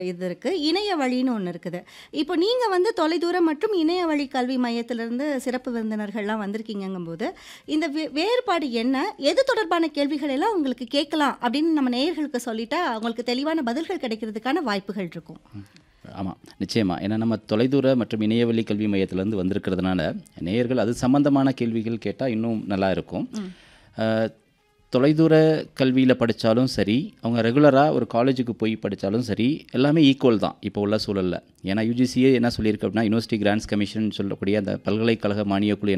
இது இருக்கு. இணைய வழின்னு ஒண்ணு இருக்குது. இப்போ நீங்க வந்து தொலைதூரம் மற்றும் இணைய வழி கல்வி மையத்திலிருந்து சிறப்பு விருந்தினர்கள்லாம் வந்திருக்கீங்கங்கும்போது, இந்த வே வேறுபாடு என்ன? எது தொடர்பான கேள்விகள் எல்லாம் உங்களுக்கு கேட்கலாம் அப்படின்னு நம்ம நேயர்களுக்கு சொல்லிட்டா, அவங்களுக்கு தெளிவான பதில்கள் கிடைக்கிறதுக்கான வாய்ப்புகள் இருக்கும். ஆமா, நிச்சயமா. ஏன்னா நம்ம தொலைதூர மற்றும் இணையவழி கல்வி மையத்திலேருந்து வந்திருக்கிறதுனால, நேயர்கள் அது சம்பந்தமான கேள்விகள் கேட்டா இன்னும் நல்லா இருக்கும். ம். அ தொலைதூர கல்வியில படிச்சாலும் சரி, அவங்க ரெகுலரா ஒரு காலேஜுக்கு போய் படிச்சாலும் சரி, எல்லாமே ஈக்குவல் தான் இப்போ உள்ள சூழல்ல. ஏன்னா யுஜிசியே என்ன சொல்லியிருக்கு அப்படின்னா, யுனிவர்சிட்டி கிராண்ட்ஸ் கமிஷன் சொல்லக்கூடிய அந்த பல்கலைக்கழக மானியக் குழு